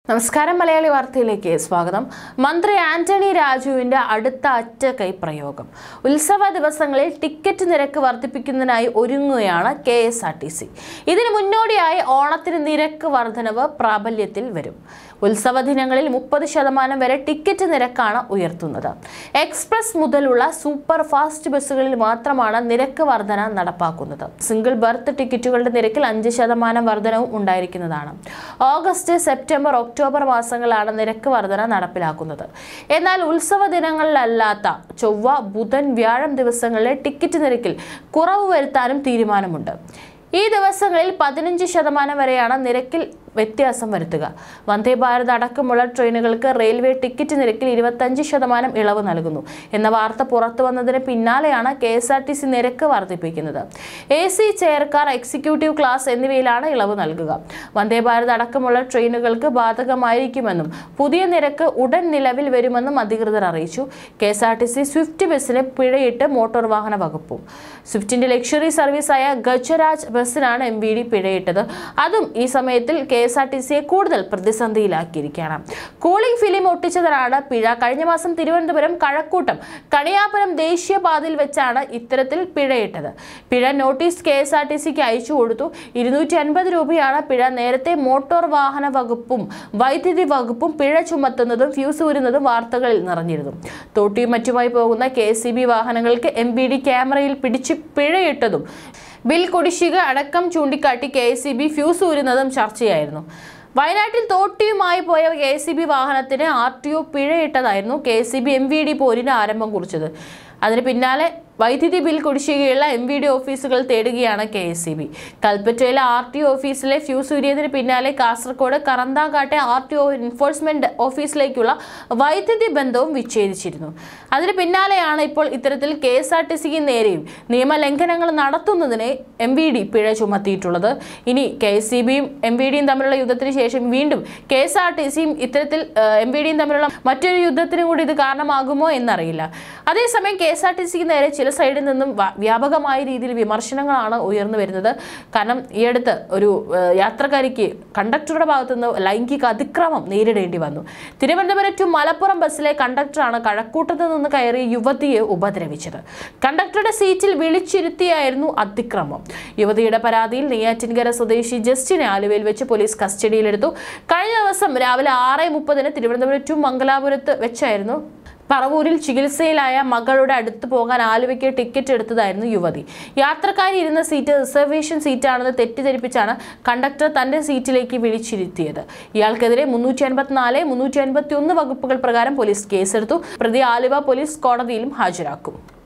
നമസ്കാരം മലയാളി വാർത്തയിലേക്ക് സ്വാഗതം മന്ത്രി ആന്റണി രാജുവിന്റെ അടുത്ത അറ്റകൈ പ്രയോഗം ഉത്സവ ദിവസങ്ങളിൽ ടിക്കറ്റ് നിരക്ക് വർദ്ധിപ്പിക്കുന്നതിനായി ഒരുങ്ങുകയാണ് K S R T C ഇതിന് മുന്നോടിയായി ഓണത്തിന് നിരക്ക് വർധനവ് പ്രാബല്യത്തിൽ വരും ഉത്സവ ദിനങ്ങളിൽ മുപ്പത് ശതമാനം വരെ ടിക്കറ്റ് നിരക്കാണ് ഉയർത്തുന്നത് എക്സ്പ്രസ് മുതലുള്ള സൂപ്പർ ഫാസ്റ്റ് ബസ്സുകളിൽ മാത്രമാണ് നിരക്ക് വർധന നടപ്പാക്കുന്നത് സിംഗിൾ ബർത്ത് ടിക്കറ്റുകളുടെ നിരക്കിൽ അഞ്ച് ശതമാനം വർധനവും ഉണ്ടായിരിക്കുന്നതാണ് ഓഗസ്റ്റ് സെപ്റ്റംബർ ഒക്ടോബർ മാസങ്ങളിലാണ് നിരക്ക് വർധന നടപ്പിലാക്കുന്നത് എന്നാൽ ഉത്സവ ദിനങ്ങളിലല്ലാത്ത ചൊവ്വ ബുധൻ വ്യാഴം ദിവസങ്ങളിലെ ടിക്കറ്റ് നിരക്കിൽ കുറവ് വരുത്താനും തീരുമാനമുണ്ട് ഈ ദിവസങ്ങളിൽ പതിനഞ്ച് ശതമാനം വരെയാണ് നിരക്കിൽ വ്യത്യാസം വരുത്തുക വന്ദേ ഭാരത് അടക്കമുള്ള ട്രെയിനുകൾക്ക് റെയിൽവേ ടിക്കറ്റ് നിരക്കിൽ ഇരുപത്തഞ്ച് ശതമാനം ഇളവ് നൽകുന്നു എന്ന വാർത്ത പുറത്തു വന്നതിന് പിന്നാലെയാണ് K S R T C നിരക്ക് വർദ്ധിപ്പിക്കുന്നത് A C chair car executive class എന്നിവയിലാണ് ഇളവ് നൽകുക വന്ദേ ഭാരത് അടക്കമുള്ള ട്രെയിനുകൾക്ക് ബാധകമായിരിക്കുമെന്നും പുതിയ നിരക്ക് ഉടൻ നിലവിൽ വരുമെന്നും അധികൃതർ അറിയിച്ചു K S R T C swift ബസ്സിന് പിഴയിട്ട് മോട്ടോർ വാഹന വകുപ്പും സ്വിഫ്റ്റിന്റെ ലക്ഷറി സർവീസായ ഗജരാജ് ബസ്സിനാണ് എം വി ഡി പിഴയിട്ടത് അതും ഈ സമയത്തിൽ കെ എസ് ആർ ടി സിയെ കൂടുതൽ പ്രതിസന്ധിയിലാക്കിയിരിക്കുകയാണ് കൂളിംഗ് ഫിലിം ഒട്ടിച്ചതിനാണ് പിഴ കഴിഞ്ഞ മാസം തിരുവനന്തപുരം കഴക്കൂട്ടം കണിയാപുരം ദേശീയപാതയിൽ വെച്ചാണ് ഇത്തരത്തിൽ പിഴയിട്ടത് പിഴ notice K S R T സിക്ക് അയച്ചു കൊടുത്തു ഇരുന്നൂറ്റി അൻപത് രൂപയാണ് പിഴ നേരത്തെ മോട്ടോർ വാഹന വകുപ്പും വൈദ്യുതി വകുപ്പും പിഴ ചുമത്തുന്നതും ഫ്യൂസ് ഊരുന്നതും വാർത്തകളിൽ നിറഞ്ഞിരുന്നു തോട്ടിയും മറ്റുമായി പോകുന്ന കെ സി ബി വാഹനങ്ങൾക്ക് എം ബി ഡി ക്യാമറയിൽ പിടിച്ച് പിഴയിട്ടതും ബിൽ കുടിശ്ശിക അടക്കം ചൂണ്ടിക്കാട്ടി കെ സി ബി ഫ്യൂസ് ഊരുന്നതും ചർച്ചയായിരുന്നു വയനാട്ടിൽ തോട്ടിയുമായി പോയ കെ സി ബി വാഹനത്തിന് ആർ ടി ഒ പിഴയിട്ടതായിരുന്നു K C B M V D പോരിന് ആരംഭം കുറിച്ചത് അതിന് പിന്നാലെ വൈദ്യുതി ബിൽ കുടിശ്ശികയുള്ള എം വി ഡി ഓഫീസുകൾ തേടുകയാണ് കെ എസ് സി ബി കൽപ്പറ്റയിലെ ആർ ടി ഓഫീസിലെ ഫ്യൂസ് ഊരിയതിന് പിന്നാലെ കാസർഗോഡ് കറന്താങ്കാട്ടെ ആർ ടി ഒ എൻഫോഴ്സ്മെന്റ് ഓഫീസിലേക്കുള്ള വൈദ്യുതി ബന്ധവും വിച്ഛേദിച്ചിരുന്നു അതിന് പിന്നാലെയാണ് ഇപ്പോൾ ഇത്തരത്തിൽ കെ എസ് ആർ ടി സിക്ക് നേരെയും നിയമലംഘനങ്ങൾ നടത്തുന്നതിന് എം വി ഡി പിഴ ചുമത്തിയിട്ടുള്ളത് ഇനി കെ എസ് സി ബിയും എം വി ഡിയും തമ്മിലുള്ള യുദ്ധത്തിന് ശേഷം വീണ്ടും കെ എസ് ആർ ടി സിയും ഇത്തരത്തിൽ എം വി ഡിയും തമ്മിലുള്ള മറ്റൊരു യുദ്ധത്തിനും കൂടി ഇത് കാരണമാകുമോ എന്നറിയില്ല അതേസമയം കെ എസ് ആർ ടി സിക്ക് നേരെ ചില സൈഡിൽ നിന്നും വ- വ്യാപകമായ രീതിയിൽ വിമർശനങ്ങളാണ് ഉയർന്നു വരുന്നത് കാരണം ഈ അടുത്ത് ഒരു ഏഹ്, യാത്രക്കാരിക്ക് കണ്ടക്ടറുടെ ഭാഗത്തു നിന്ന് ലൈംഗിക അതിക്രമം നേരിടേണ്ടി വന്നു തിരുവനന്തപുരം ടു മലപ്പുറം ബസ്സിലെ കണ്ടക്ടറാണ് കഴക്കൂട്ടത്ത് നിന്ന് കയറി യുവതിയെ ഉപദ്രവിച്ചത് കണ്ടക്ടറുടെ സീറ്റിൽ വിളിച്ചിരുത്തിയായിരുന്നു അതിക്രമം യുവതിയുടെ പരാതിയിൽ നെയ്യാറ്റിൻകര സ്വദേശി ജസ്റ്റിനെ ആലുവയിൽ വെച്ച് പോലീസ് കസ്റ്റഡിയിലെടുത്തു കഴിഞ്ഞ ദിവസം രാവിലെ ആറ് മുപ്പതിന് തിരുവനന്തപുരം ടു മംഗലാപുരത്ത് വെച്ചായിരുന്നു പറവൂരിൽ ചികിത്സയിലായ മകളുടെ അടുത്ത് പോകാൻ ആലുവയ്ക്ക് ടിക്കറ്റ് എടുത്തതായിരുന്നു യുവതി യാത്രക്കാരി ഇരുന്ന സീറ്റ് റിസർവേഷൻ സീറ്റാണെന്ന് തെറ്റിദ്ധരിപ്പിച്ചാണ് കണ്ടക്ടർ തന്റെ സീറ്റിലേക്ക് വിളിച്ചിരുത്തിയത് ഇയാൾക്കെതിരെ മുന്നൂറ്റി അൻപത്തിനാല് മുന്നൂറ്റി അൻപത്തി ഒന്ന് വകുപ്പുകൾ പ്രകാരം പോലീസ് കേസെടുത്തു പ്രതി ആലുവ പോലീസ് കോടതിയിലും ഹാജരാക്കും